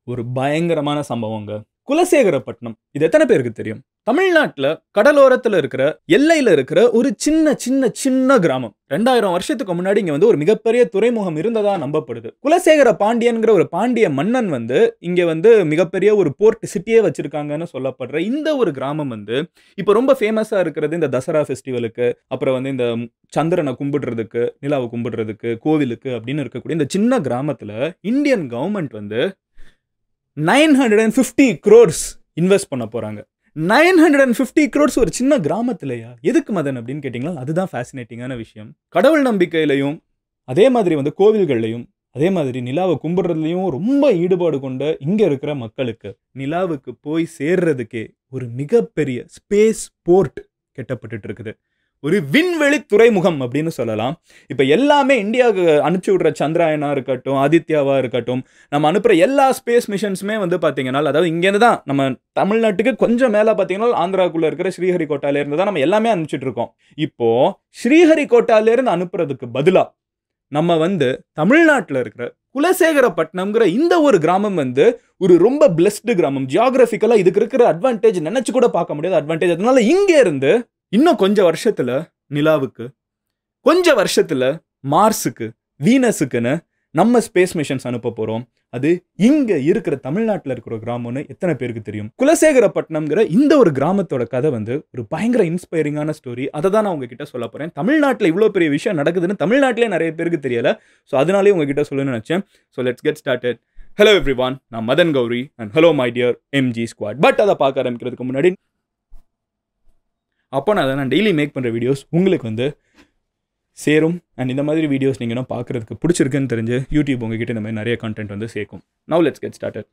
ஒரு பயங்கரமான சம்பவங்க குலசேகரப்பட்டினம் இது எத்தனை பேருக்கு தெரியும் தமிழ்நாட்டுல கடலோரத்துல இருக்கிற எல்லையில இருக்கிற ஒரு சின்ன சின்ன சின்ன கிராமம் ரெண்டாயிரம் வருஷத்துக்கு முன்னாடி இங்க வந்து ஒரு மிகப்பெரிய துறைமுகம் இருந்ததா நம்பப்படுது குலசேகர பாண்டியன்கிற ஒரு பாண்டிய மன்னன் வந்து இங்க வந்து மிகப்பெரிய ஒரு போர்ட் சிட்டியே வச்சிருக்காங்கன்னு சொல்லப்படுற இந்த ஒரு கிராமம் வந்து இப்போ ரொம்ப ஃபேமஸா இருக்கிறது இந்த தசரா ஃபெஸ்டிவலுக்கு அப்புறம் வந்து இந்த சந்திரனை கும்பிடுறதுக்கு நிலாவை கும்பிடுறதுக்கு கோவிலுக்கு அப்படின்னு இருக்கக்கூடிய இந்த சின்ன கிராமத்துல இந்தியன் கவர்மெண்ட் வந்து nine hundred and fifty crores invest பண்ண போறாங்க nine hundred and fifty crores ஒரு சின்ன கிராமத்திலையா எதுக்கு மதன் அப்படின்னு கேட்டிங்களா அதுதான் ஃபேசினேட்டிங்கான விஷயம் கடவுள் நம்பிக்கையிலையும் அதே மாதிரி வந்து கோவில்கள்லையும் அதே மாதிரி நிலாவை கும்பிடுறதுலையும் ரொம்ப ஈடுபாடு கொண்ட இங்க இருக்கிற மக்களுக்கு நிலாவுக்கு போய் சேர்றதுக்கே ஒரு மிகப்பெரிய ஸ்பேஸ் போர்ட் கெட்டப்பட்டுட்டு இருக்குது ஒரு விண்வெளி துறைமுகம் அப்படின்னு சொல்லலாம் இப்போ எல்லாமே இந்தியாவுக்கு அனுப்பிச்சி விடுற சந்திராயனா இருக்கட்டும் ஆதித்யாவா இருக்கட்டும் நம்ம அனுப்புகிற எல்லா ஸ்பேஸ் மிஷன்ஸுமே வந்து பார்த்தீங்கன்னா அதாவது இங்கேருந்து தான் நம்ம தமிழ்நாட்டுக்கு கொஞ்சம் மேலே பார்த்தீங்கன்னா ஆந்திராக்குள்ளே இருக்கிற ஸ்ரீஹரிகோட்டாலேருந்து தான் நம்ம எல்லாமே அனுப்பிச்சிட்டு இருக்கோம் இப்போ ஸ்ரீஹரிகோட்டாலேருந்து அனுப்புறதுக்கு பதிலாக நம்ம வந்து தமிழ்நாட்டில் இருக்கிற குலசேகரப்பட்டினம்ங்கிற இந்த ஒரு கிராமம் வந்து ஒரு ரொம்ப பிளஸ்டு கிராமம் ஜியாகிரபிக்கலாக இதுக்கு இருக்கிற அட்வான்டேஜ் நினச்சி கூட பார்க்க முடியாத அட்வான்டேஜ் அதனால இங்கே இருந்து இன்னும் கொஞ்சம் வருஷத்துல நிலாவுக்கு கொஞ்ச வருஷத்துல மார்ஸுக்கு வீனஸுக்குன்னு நம்ம ஸ்பேஸ் மிஷன்ஸ் அனுப்ப போறோம் அது இங்க இருக்கிற தமிழ்நாட்டில் இருக்கிற கிராமம்னு எத்தனை பேருக்கு தெரியும் குலசேகரப்பட்டினம்ங்கிற இந்த ஒரு கிராமத்தோட கதை வந்து ஒரு பயங்கர இன்ஸ்பைரிங்கான ஸ்டோரி அதை தான் நான் உங்ககிட்ட சொல்ல போறேன் தமிழ்நாட்டில் இவ்வளோ பெரிய விஷயம் நடக்குதுன்னு தமிழ்நாட்டிலே நிறைய பேருக்கு தெரியல ஸோ அதனாலே உங்ககிட்ட சொல்லணும்னு நினச்சேன் so let's get started hello everyone நான் Madan Gowri and hello my dear MG squad but அதை பார்க்க ஆரம்பிக்கிறதுக்கு முன்னாடி அப்போ நான் அதை நான் டெய்லி மேக் பண்ணுற வீடியோஸ் உங்களுக்கு வந்து சேரும் அண்ட் இந்த மாதிரி வீடியோஸ் நீங்கள் இன்னும் பார்க்குறதுக்கு பிடிச்சிருக்குன்னு தெரிஞ்சு யூடியூப் உங்ககிட்ட இந்த மாதிரி நிறைய கண்டென்ட் வந்து சேர்க்கும் now let's get started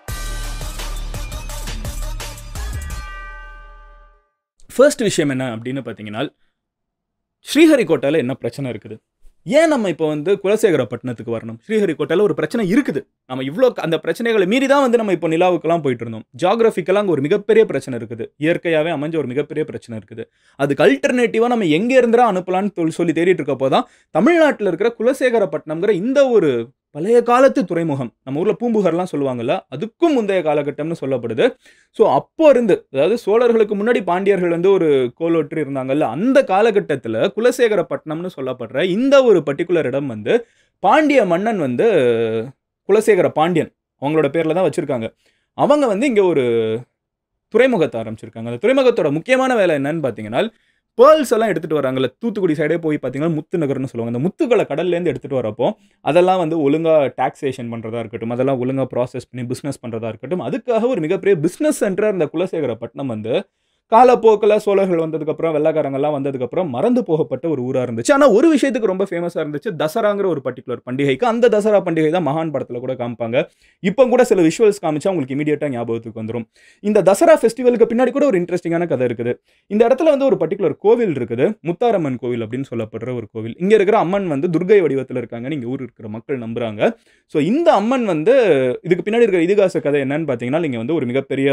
first விஷயம் என்ன அப்படின்னு பார்த்தீங்கன்னா ஸ்ரீஹரிகோட்டாவில் என்ன பிரச்சனை இருக்குது ஏன் நம்ம இப்போ வந்து குலசேகரப்பட்டினத்துக்கு வரணும் ஸ்ரீஹரிகோட்டாவில் ஒரு பிரச்சனை இருக்குது நம்ம இவ்வளோ அந்த பிரச்சனைகளை மீறி தான் வந்து நம்ம இப்போ நிலாவுக்கெல்லாம் போயிட்டு இருந்தோம் ஜாகிரபிக்கெல்லாம் அங்கே ஒரு மிகப்பெரிய பிரச்சனை இருக்குது இயற்கையாகவே அமைஞ்ச ஒரு மிகப்பெரிய பிரச்சனை இருக்குது அதுக்கு அல்டர்னேட்டிவாக நம்ம எங்கே இருந்தா அனுப்பலாம்னு சொல்லி சொல்லி தேடிட்டு இருக்கப்போ தான் தமிழ்நாட்டில் இருக்கிற குலசேகரப்பட்டினம்ங்கிற இந்த ஒரு பழைய காலத்து துறைமுகம் நம்ம ஊரில் பூம்புகார்லாம் சொல்லுவாங்கல்ல அதுக்கும் முந்தைய காலகட்டம்னு சொல்லப்படுது ஸோ அப்போ இருந்து அதாவது சோழர்களுக்கு முன்னாடி பாண்டியர்கள் வந்து ஒரு கோலோற்றி இருந்தாங்கல்ல அந்த காலகட்டத்தில் குலசேகரப்பட்டினம்னு சொல்லப்படுற இந்த ஒரு பர்டிகுலர் இடம் வந்து பாண்டிய மன்னன் வந்து குலசேகர பாண்டியன் அவங்களோட பேரில் தான் வச்சுருக்காங்க அவங்க வந்து இங்கே ஒரு துறைமுகத்தை ஆரம்பிச்சிருக்காங்க அந்த துறைமுகத்தோட முக்கியமான வேலை என்னன்னு பார்த்தீங்கன்னா பேர்ல்ஸ் எல்லாம் எடுத்துகிட்டு வராங்கல்ல தூத்துக்குடி சைடே போய் பார்த்தீங்கன்னா முத்து நகர்னு சொல்லுவாங்க அந்த முத்துக்களை கடல்லேருந்து எடுத்துகிட்டு வரப்போ அதெல்லாம் வந்து ஒழுங்காக டாக்ஸேஷன் பண்ணுறதா இருக்கட்டும் அதெல்லாம் ஒழுங்காக ப்ராசஸ் பண்ணி பிஸ்னஸ் பண்ணுறதா இருக்கட்டும் அதுக்காக ஒரு மிகப்பெரிய பிஸ்னஸ் சென்டர் இந்த குலசேகரப்பட்டினம் வந்து காலப்போக்கில் சோழர்கள் வந்ததுக்கப்புறம் வெள்ளக்காரங்கள்லாம் வந்ததுக்கப்புறம் மறந்து போகப்பட்ட ஒரு ஊராக இருந்துச்சு ஆனால் ஒரு விஷயத்துக்கு ரொம்ப ஃபேமஸாக இருந்துச்சு தசராங்கிற ஒரு பர்டிகுலர் பண்டிகைக்கு அந்த தசரா பண்டிகை தான் மகான் படத்தில் கூட காமிப்பாங்க இப்போ கூட சில விஷுவல்ஸ் காமிச்சா உங்களுக்கு இமீடியட்டாக ஞாபகத்துக்கு வந்துடும் இந்த தசரா ஃபெஸ்டிவலுக்கு பின்னாடி கூட ஒரு இன்ட்ரெஸ்டிங்கான கதை இருக்குது இந்த இடத்துல வந்து ஒரு பர்டிகுலர் கோவில் இருக்குது முத்தாரம்மன் கோவில் அப்படின்னு சொல்லப்படுற ஒரு கோவில் இங்கே இருக்கிற அம்மன் வந்து துர்கை வடிவத்தில் இருக்காங்கன்னு இங்கே ஊர் இருக்கிற மக்கள் நம்புறாங்க ஸோ இந்த அம்மன் வந்து இதுக்கு பின்னாடி இருக்கிற இதிகாச கதை என்னன்னு பார்த்தீங்கன்னா இங்கே வந்து ஒரு மிகப்பெரிய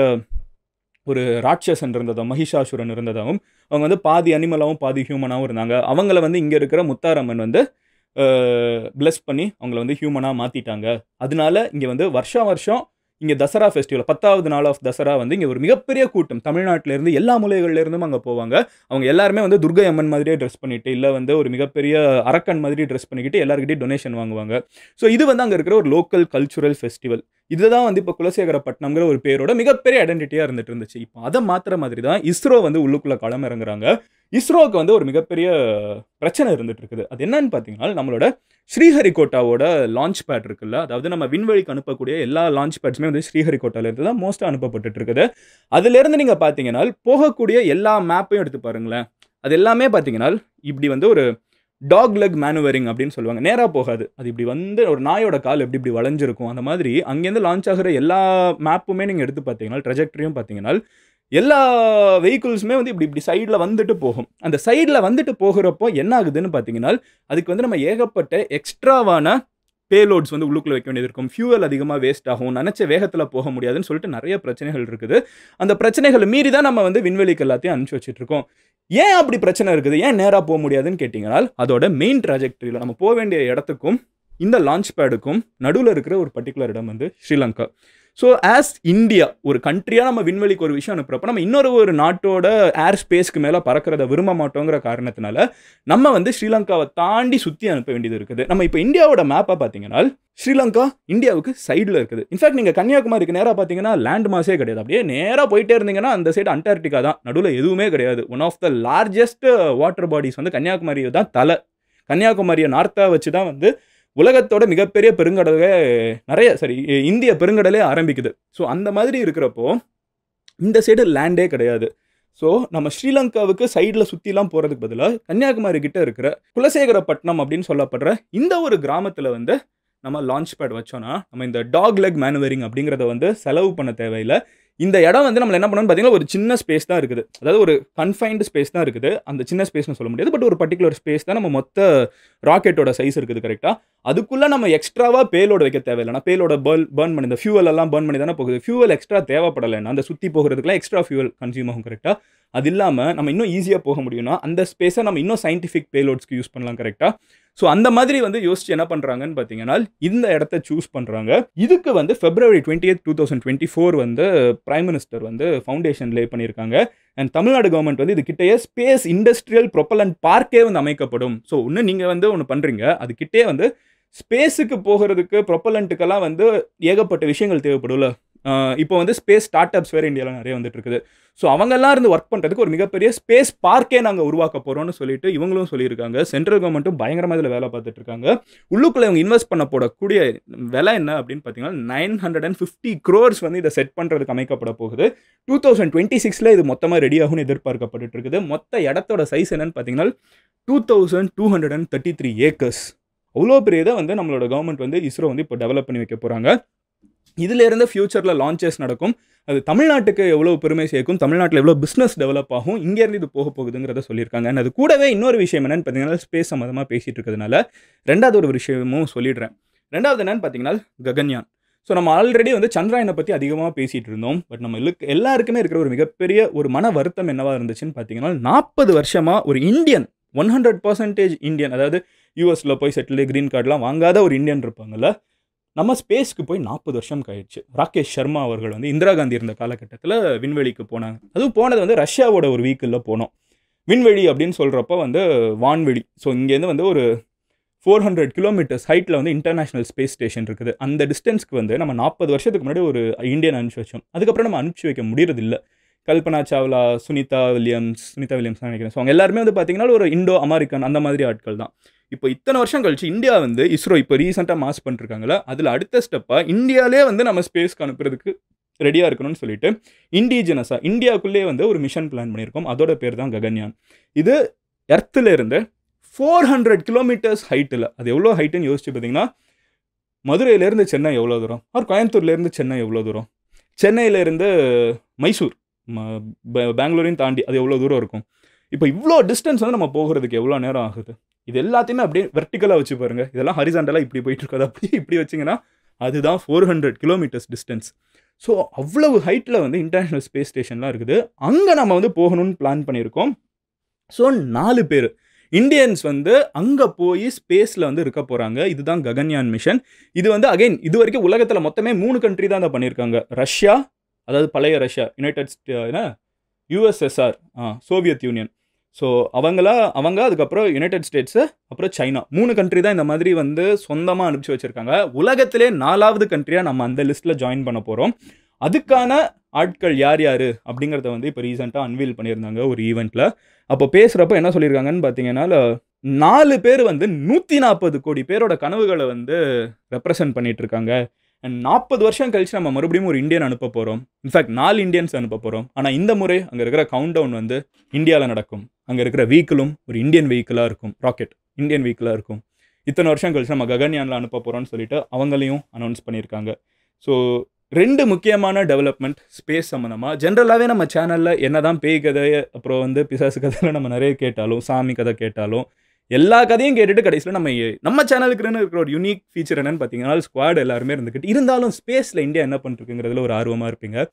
ஒரு ராட்சசன் இருந்ததும் மகிஷாசுரன் இருந்ததாகவும் அவங்க வந்து பாதி அனிமலாகவும் பாதி ஹியூமனாகவும் இருந்தாங்க அவங்கள வந்து இங்கே இருக்கிற முத்தாரம்மன் வந்து பிளஸ் பண்ணி அவங்கள வந்து ஹியூமனாக மாற்றிட்டாங்க அதனால இங்கே வந்து வருஷம் வருஷம் இங்கே தசரா ஃபெஸ்டிவல் பத்தாவது நாள் ஆஃப் தசரா வந்து இங்கே ஒரு மிகப்பெரிய கூட்டம் தமிழ்நாட்டிலேருந்து எல்லா மூலைகள்லேருந்தும் அங்கே போவாங்க அவங்க எல்லாருமே வந்து துர்கை அம்மன் மாதிரியே ட்ரெஸ் பண்ணிட்டு இல்லை வந்து ஒரு மிகப்பெரிய அரக்கன் மாதிரி ட்ரெஸ் பண்ணிக்கிட்டு எல்லாருக்கிட்டையும் டொனேஷன் வாங்குவாங்க ஸோ இது வந்து அங்கே இருக்கிற ஒரு லோக்கல் கல்ச்சுரல் ஃபெஸ்டிவல் இதுதான் வந்து இப்போ குலசேகரப்பட்டினம்ங்கிற ஒரு பேரோட மிகப்பெரிய ஐடென்டிட்டியாக இருந்துட்டு இருந்துச்சு இப்போ அதை மாத்திர மாதிரி தான் இஸ்ரோ வந்து உள்ளுக்குள்ளே களம் இறங்குறாங்க இஸ்ரோவுக்கு வந்து ஒரு மிகப்பெரிய பிரச்சனை இருந்துட்டு இருக்குது அது என்னன்னு பார்த்தீங்கன்னா நம்மளோட ஸ்ரீஹரிகோட்டாவோட லான்ச் பேட் இருக்குல்ல அதாவது நம்ம விண்வெளிக்கு அனுப்பக்கூடிய எல்லா லான்ச் பேட்ஸுமே வந்து ஸ்ரீஹரிகோட்டாலேருந்து தான் மோஸ்ட்டாக அனுப்பப்பட்டு இருக்குது அதுலேருந்து நீங்கள் பார்த்தீங்கன்னா போகக்கூடிய எல்லா மேப்பையும் எடுத்து பாருங்களேன் அது எல்லாமே பார்த்தீங்கன்னா இப்படி வந்து ஒரு டாக் லெக் மேனுவரிங் அப்படின்னு சொல்லுவாங்க நேராக போகாது அது இப்படி வந்து ஒரு நாயோட கால் எப்படி இப்படி வளைஞ்சிருக்கும் அந்த மாதிரி அங்கேருந்து லான்ச் ஆகிற எல்லா மேப்புமே நீங்கள் எடுத்து பார்த்தீங்கன்னா ட்ரெஜெக்டரியும் பார்த்தீங்கன்னா எல்லா வெஹிக்கிள்ஸுமே வந்து இப்படி இப்படி சைடில் வந்துட்டு போகும் அந்த சைடில் வந்துட்டு போகிறப்போ என்ன ஆகுதுன்னு பார்த்தீங்கன்னா அதுக்கு வந்து நம்ம ஏகப்பட்ட எக்ஸ்ட்ராவான பேலோட்ஸ் வந்து உள்ளுக்குள்ள வைக்க வேண்டியது இருக்கும் ஃபியூவல் அதிகமாக வேஸ்ட் ஆகும் நினச்ச வேகத்தில் போக முடியாதுன்னு சொல்லிட்டு நிறைய பிரச்சனைகள் இருக்குது அந்த பிரச்சனைகளை மீறி தான் நம்ம வந்து விண்வெளிக்கு எல்லாத்தையும் அனுப்பிச்சு வச்சுட்டு இருக்கோம் ஏன் அப்படி பிரச்சனை இருக்குது ஏன் நேராக போக முடியாதுன்னு கேட்டிங்கன்னா அதோட மெயின் ட்ராஜெக்டரியில் நம்ம போக வேண்டிய இடத்துக்கும் இந்த லான்ச் பேடுக்கும் நடுவில் இருக்கிற ஒரு பர்டிகுலர் இடம் வந்து ஸ்ரீலங்கா ஸோ ஆஸ் இந்தியா ஒரு கண்ட்ரியாக நம்ம விண்வெளிக்கு ஒரு விஷயம் அனுப்புறப்ப நம்ம இன்னொரு ஒரு நாட்டோட ஏர் ஸ்பேஸ்க்கு மேலே பறக்கிறத விரும்ப மாட்டோங்கிற காரணத்தினால நம்ம வந்து ஸ்ரீலங்காவை தாண்டி சுற்றி அனுப்ப வேண்டியது இருக்குது நம்ம இப்போ இந்தியாவோட மேப்பை பார்த்தீங்கன்னா ஸ்ரீலங்கா இந்தியாவுக்கு சைடில் இருக்குது இன்ஃபேக்ட் நீங்கள் கன்னியாகுமரிக்கு நேராக பார்த்தீங்கன்னா லேண்ட் மாஸே கிடையாது அப்படியே நேராக போயிட்டே இருந்தீங்கன்னா அந்த சைடு அண்டார்டிகா தான் நடுவில் எதுவுமே கிடையாது one of the largest water bodies வந்து கன்னியாகுமரி தான் தலை கன்னியாகுமரியை நார்த்தாக வச்சு தான் வந்து உலகத்தோட மிகப்பெரிய பெருங்கடலே நிறைய சரி இந்திய பெருங்கடலே ஆரம்பிக்குது ஸோ அந்த மாதிரி இருக்கிறப்போ இந்த சைடு லேண்டே கிடையாது ஸோ நம்ம ஸ்ரீலங்காவுக்கு சைடில் சுற்றிலாம் போகிறதுக்கு பதிலாக கன்னியாகுமரி கிட்ட இருக்கிற குலசேகரப்பட்டினம் அப்படின்னு சொல்லப்படுற இந்த ஒரு கிராமத்தில் வந்து நம்ம லான்ச் பேட் வச்சோன்னா நம்ம இந்த டாக் லெக் மேனுவரிங் அப்படிங்கிறத வந்து செலவு பண்ண தேவையில்லை இந்த இடம் வந்து நம்ம என்ன பண்ணணும்னு பார்த்தீங்கன்னா ஒரு சின்ன ஸ்பேஸ் தான் இருக்குது அதாவது ஒரு கன்ஃபைன்டு ஸ்பேஸ் தான் இருக்குது அந்த சின்ன ஸ்பேஸ்னு சொல்ல முடியாது பட் ஒரு பர்டிகுலர் ஸ்பேஸ் தான் நம்ம மொத்த ராக்கெட்டோட சைஸ் இருக்குது கரெக்டாக அதுக்குள்ளே நம்ம எக்ஸ்ட்ராவாக பேலோட வைக்க தேவையில்லை நான் பேலோட பேர்ன் பேர்ன் பண்ணி இந்த ஃபியூவல் எல்லாம் பேர்ன் பண்ணி தானே போகுது ஃபியூவல் எக்ஸ்ட்ரா தேவைப்படலைன்னா அந்த சுற்றி போகிறதுக்குலாம் எக்ஸ்ட்ரா ஃபியூவல் கன்சியூம் ஆகும் கரெக்டாக அது இல்லாமல் நம்ம இன்னும் ஈஸியாக போக முடியும்னா அந்த ஸ்பேஸை நம்ம இன்னும் சயின்டிஃபிக் பேலோட்ஸ்க்கு யூஸ் பண்ணலாம் கரெக்டாக ஸோ அந்த மாதிரி வந்து யோசிச்சு என்ன பண்ணுறாங்கன்னு பார்த்தீங்கன்னா இந்த இடத்த சூஸ் பண்ணுறாங்க இதுக்கு வந்து February twenty eighth two thousand twenty four வந்து பிரைம் மினிஸ்டர் வந்து ஃபவுண்டேஷன் லே பண்ணியிருக்காங்க அண்ட் தமிழ்நாடு கவர்மெண்ட் வந்து இது கிட்டேயே ஸ்பேஸ் இண்டஸ்ட்ரியல் ப்ரொப்பலண்ட் பார்க்கே வந்து அமைக்கப்படும் ஸோ ஒன்று நீங்கள் வந்து ஒன்று பண்ணுறீங்க அது கிட்டே வந்து ஸ்பேஸுக்கு போகிறதுக்கு ப்ரொப்பலண்ட்டுக்கெல்லாம் வந்து ஏகப்பட்ட விஷயங்கள் தேவைப்படும்ல இப்போ வந்து ஸ்பேஸ் ஸ்டார்ட் அப்ஸ் வேறு இந்தியாவில் நிறைய வந்துட்டு இருக்குது ஸோ அவங்கெல்லாம் இருந்து ஒர்க் பண்ணுறதுக்கு ஒரு மிகப்பெரிய ஸ்பேஸ் பார்க்கே நாங்கள் உருவாக்க போகிறோம்னு சொல்லிட்டு இவங்களும் சொல்லியிருக்காங்க சென்ட்ரல் கவர்மெண்ட்டும் பயங்கரமாக இதில் வேலை பார்த்துட்டு இருக்காங்க உள்ளுக்குள்ளே இவங்க இன்வெஸ்ட் பண்ண போடக்கூடிய விலை என்ன அப்படின்னு பார்த்தீங்கன்னா nine hundred and fifty crores வந்து இதை செட் பண்ணுறதுக்கு அமைக்கப்பட போகுது டூ தௌசண்ட் டுவெண்ட்டி சிக்ஸில் இது மொத்தமாக ரெடி ஆகும்னு எதிர்பார்க்கப்பட்டு இருக்குது மொத்த இடத்தோட சைஸ் என்னன்னு பார்த்தீங்கன்னா two thousand two hundred and thirty three acres அவ்வளோ பெரிய இதை வந்து நம்மளோட கவர்மெண்ட் வந்து இஸ்ரோ வந்து இப்போ டெவலப் பண்ணி வைக்க போகிறாங்க இதில் இருந்து ஃபியூச்சரில் லான்ச்சஸ் நடக்கும் அது தமிழ்நாட்டுக்கு எவ்வளோ பெருமை சேர்க்கும் தமிழ்நாட்டில் எவ்வளோ பிஸ்னஸ் டெவலப் ஆகும் இங்கேருந்து இது போக போகுதுங்கிறத சொல்லியிருக்காங்க And அது கூடவே இன்னொரு விஷயம் என்னன்னு பார்த்தீங்கன்னா ஸ்பேஸ் சம்மந்தமாக பேசிகிட்டு இருக்கிறதுனால ரெண்டாவது ஒரு விஷயமும் சொல்லிடுறேன் ரெண்டாவது என்னன்னு பார்த்தீங்கன்னா ககன்யான் ஸோ நம்ம ஆல்ரெடி வந்து சந்திராயனை பற்றி அதிகமாக பேசிகிட்டு இருந்தோம் பட் நம்ம எல்லா- எல்லாருக்குமே இருக்கிற ஒரு மிகப்பெரிய ஒரு மன வருத்தம் என்னவா இருந்துச்சுன்னு பார்த்தீங்கன்னா நாற்பது வருஷமாக ஒரு Indian one hundred percentage Indian அதாவது யூஎஸில் போய் செட்டில் க்ரீன் கார்டெலாம் வாங்காத ஒரு இந்தியன் இருப்பாங்கல்ல நம்ம ஸ்பேஸ்க்கு போய் நாற்பது வருஷம் கழிச்சு ராகேஷ் சர்மா அவர்கள் வந்து இந்திரா காந்தி இருந்த காலகட்டத்தில் விண்வெளிக்கு போனாங்க அதுவும் போனது வந்து ரஷ்யாவோட ஒரு வீக்கில் போனோம் விண்வெளி அப்படின்னு சொல்கிறப்ப வந்து வான்வெளி ஸோ இங்கேருந்து வந்து ஒரு ஃபோர் ஹண்ட்ரட் கிலோமீட்டர்ஸ் ஹைட்டில் வந்து இன்டர்நேஷனல் ஸ்பேஸ் ஸ்டேஷன் இருக்குது அந்த டிஸ்டன்ஸ்க்கு வந்து நம்ம நாற்பது வருஷத்துக்கு முன்னாடி ஒரு இந்தியன் அனுப்பிச்சு வச்சோம் அதுக்கப்புறம் நம்ம அனுப்பிச்சு வைக்க முடியறதில்ல கல்பனா சாவ்லா சுனிதா வில்லியம்ஸ் சுனிதா வில்லியம்ஸ் நினைக்கிறேன் ஸோ அவங்க எல்லாருமே வந்து பார்த்தீங்கன்னா ஒரு இண்டோ அமெரிக்கன் அந்த மாதிரி ஆட்கள் தான் இப்போ இத்தனை வருஷம் கழிச்சு இந்தியா வந்து இஸ்ரோ இப்போ ரீசெண்டாக மாஸ் பண்ணிருக்காங்களா அதில் அடுத்த ஸ்டெப்பாக இந்தியாவிலே வந்து நம்ம ஸ்பேஸ்க்கு அனுப்புறதுக்கு ரெடியாக இருக்கணும்னு சொல்லிட்டு இண்டிஜினஸாக இந்தியாவுக்குள்ளே வந்து ஒரு மிஷன் பிளான் பண்ணியிருக்கோம் அதோட பேர் தான் ககன்யான் இது எர்த்தில் இருந்து ஃபோர் ஹண்ட்ரட் கிலோமீட்டர்ஸ் ஹைட்டில் அது எவ்வளோ ஹைட்டுன்னு யோசிச்சு பார்த்தீங்கன்னா மதுரையிலேருந்து சென்னை எவ்வளோ தூரம் ஆர் கோயம்புத்தூர்லேருந்து சென்னை எவ்வளோ தூரம் சென்னையிலேருந்து மைசூர் ம- பெ- பெங்களூரையும் தாண்டி அது எவ்வளோ தூரம் இருக்கும் இப்போ இவ்வளோ டிஸ்டன்ஸ் வந்து நம்ம போகிறதுக்கு எவ்வளோ நேரம் ஆகுது இது எல்லாத்தையுமே அப்படியே வெர்டிக்கலாக வச்சு பாருங்க இதெல்லாம் ஹரிசாண்டலாக இப்படி போயிட்டு இருக்காது அப்படியே இப்படி வச்சிங்கன்னா அதுதான் four hundred kilometres distance so அவ்வளவு ஹைட்டில் வந்து இன்டர்நேஷ்னல் ஸ்பேஸ் ஸ்டேஷன்லாம் இருக்குது அங்கே நம்ம வந்து போகணும்னு பிளான் பண்ணியிருக்கோம் ஸோ நாலு பேர் இந்தியன்ஸ் வந்து அங்கே போய் ஸ்பேஸில் வந்து இருக்க போகிறாங்க இதுதான் ககன்யான் மிஷன் இது வந்து அகைன் இது வரைக்கும் உலகத்தில் மொத்தமே மூணு கண்ட்ரி தான் அதை பண்ணியிருக்காங்க ரஷ்யா அதாவது பழைய ரஷ்யா யுனைடெட் என்ன யூஎஸ்எஸ்ஆர் ஆ சோவியத் யூனியன் ஸோ அவங்களா அவங்க அதுக்கப்புறம் யுனைடெட் ஸ்டேட்ஸு அப்புறம் சைனா மூணு கண்ட்ரி தான் இந்த மாதிரி வந்து சொந்தமாக அனுப்பிச்சு வச்சுருக்காங்க உலகத்திலே நாலாவது கண்ட்ரியாக நம்ம அந்த லிஸ்ட்டில் ஜாயின் பண்ண போகிறோம் அதுக்கான ஆட்கள் யார் யார் அப்படிங்கிறத வந்து இப்போ ரீசெண்டாக அன்வீல் பண்ணியிருந்தாங்க ஒரு ஈவெண்ட்டில் அப்போ பேசுகிறப்ப என்ன சொல்லியிருக்காங்கன்னு பார்த்தீங்கன்னா நாலு பேர் வந்து நூற்றி நாற்பது கோடி பேரோட கனவுகளை வந்து ரெப்ரசன்ட் பண்ணிட்டு இருக்காங்க அண்ட் நாற்பது வருஷம் கழிச்சு நம்ம மறுபடியும் ஒரு இந்தியன் அனுப்ப போகிறோம் இன்ஃபேக்ட் நாலு இந்தியன்ஸ் அனுப்ப போகிறோம் ஆனால் இந்த முறை அங்கே இருக்கிற கவுண்ட் டவுன் வந்து இந்தியாவில் நடக்கும் அங்கே இருக்கிற வெஹிக்கிளும் ஒரு இந்தியன் வெஹிக்கிளாக இருக்கும் ராக்கெட் இந்தியன் வெஹிக்கிளாக இருக்கும் இத்தனை வருஷம் கழிச்சு நம்ம ககன்யானில் அனுப்ப போகிறோம்னு சொல்லிட்டு அவங்களையும் அனௌன்ஸ் பண்ணியிருக்காங்க ஸோ ரெண்டு முக்கியமான டெவலப்மெண்ட் ஸ்பேஸ் சம்மந்தமாக ஜென்ரலாகவே நம்ம சேனலில் என்ன தான் பேய் கதை அப்புறம் வந்து பிசாசு கதையில் நம்ம நிறைய கேட்டாலும் சாமி கதை கேட்டாலும் எல்லா கதையும் கேட்டுட்டு கடைசியில் நம்ம நம்ம சேனலுக்குன்னு இருக்கிற ஒரு யூனிக் ஃபீச்சர் என்னன்னு பார்த்தீங்கன்னா ஸ்குவாட் எல்லாருமே இருந்துக்கிட்டு இருந்தாலும் ஸ்பேஸில் இந்தியா என்ன பண்ணிருக்குங்கிறதுல ஒரு ஆர்வமாக இருப்பீங்க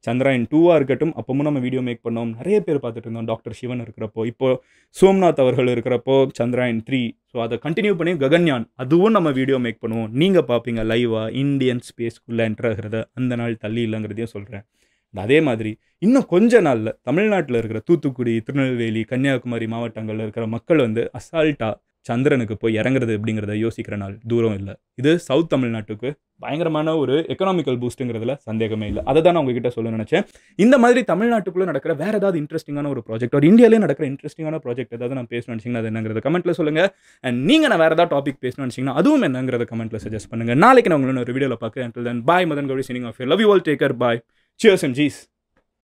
சந்திராயன் டூவாக இருக்கட்டும் அப்பவும் நம்ம வீடியோ மேக் பண்ணோம் நிறைய பேர் பார்த்துட்டு இருந்தோம் டாக்டர் சிவன் இருக்கிறப்போ இப்போ சோம்நாத் அவர்கள் இருக்கிறப்போ சந்திராயன் த்ரீ ஸோ அதை கண்டினியூ பண்ணி ககன்யான் அதுவும் நம்ம வீடியோ மேக் பண்ணுவோம் நீங்கள் பார்ப்பீங்க லைவாக இந்தியன் ஸ்பேஸ்க்குள்ளே என்டர் ஆகிறத அந்த நாள் தள்ளி இல்லைங்கிறதையும் சொல்கிறேன் அதே மாதிரி இன்னும் கொஞ்ச நாளில் தமிழ்நாட்டில் இருக்கிற தூத்துக்குடி திருநெல்வேலி கன்னியாகுமரி மாவட்டங்களில் இருக்கிற மக்கள் வந்து அசால்ட்டாக சந்திரனுக்கு போய் இறங்குறது அப்படிங்கிறத யோசிக்கிற நாள் தூரம் இல்லை இது சவுத் தமிழ்நாட்டுக்கு பயங்கரமான ஒரு எக்கனாமிக்கல் பூஸ்ட்டுங்கிறதுல சந்தேகமே இல்லை அதை தான் நான் உங்ககிட்ட சொல்ல நினச்சேன் இந்த மாதிரி தமிழ்நாட்டுக்குள்ளே நடக்கிற வேற ஏதாவது இன்ட்ரெஸ்டிங்கான ஒரு ப்ராஜெக்ட் ஒரு இந்தியாவிலே நடக்கிற இன்ட்ரெஸ்டிங்கான ப்ராஜெக்ட் ஏதாவது நான் பேசணும்னு நினச்சிங்கன்னா அது என்னங்கிறத கமெண்ட்ல சொல்லுங்கள் அண்ட் நீங்கள் நான் வேறு ஏதாவது டாபிக் பேசணும்னு நினச்சிங்கன்னா அதுவும் என்னங்கிறத கமெண்ட்ல சஜஸ்ட் பண்ணுங்கள் நாளைக்கு நான் உங்களை ஒரு வீடியோவில் பார்க்குறேன் then bye Madan Gowri signing off love you all take care bye cheers and ஜீஸ்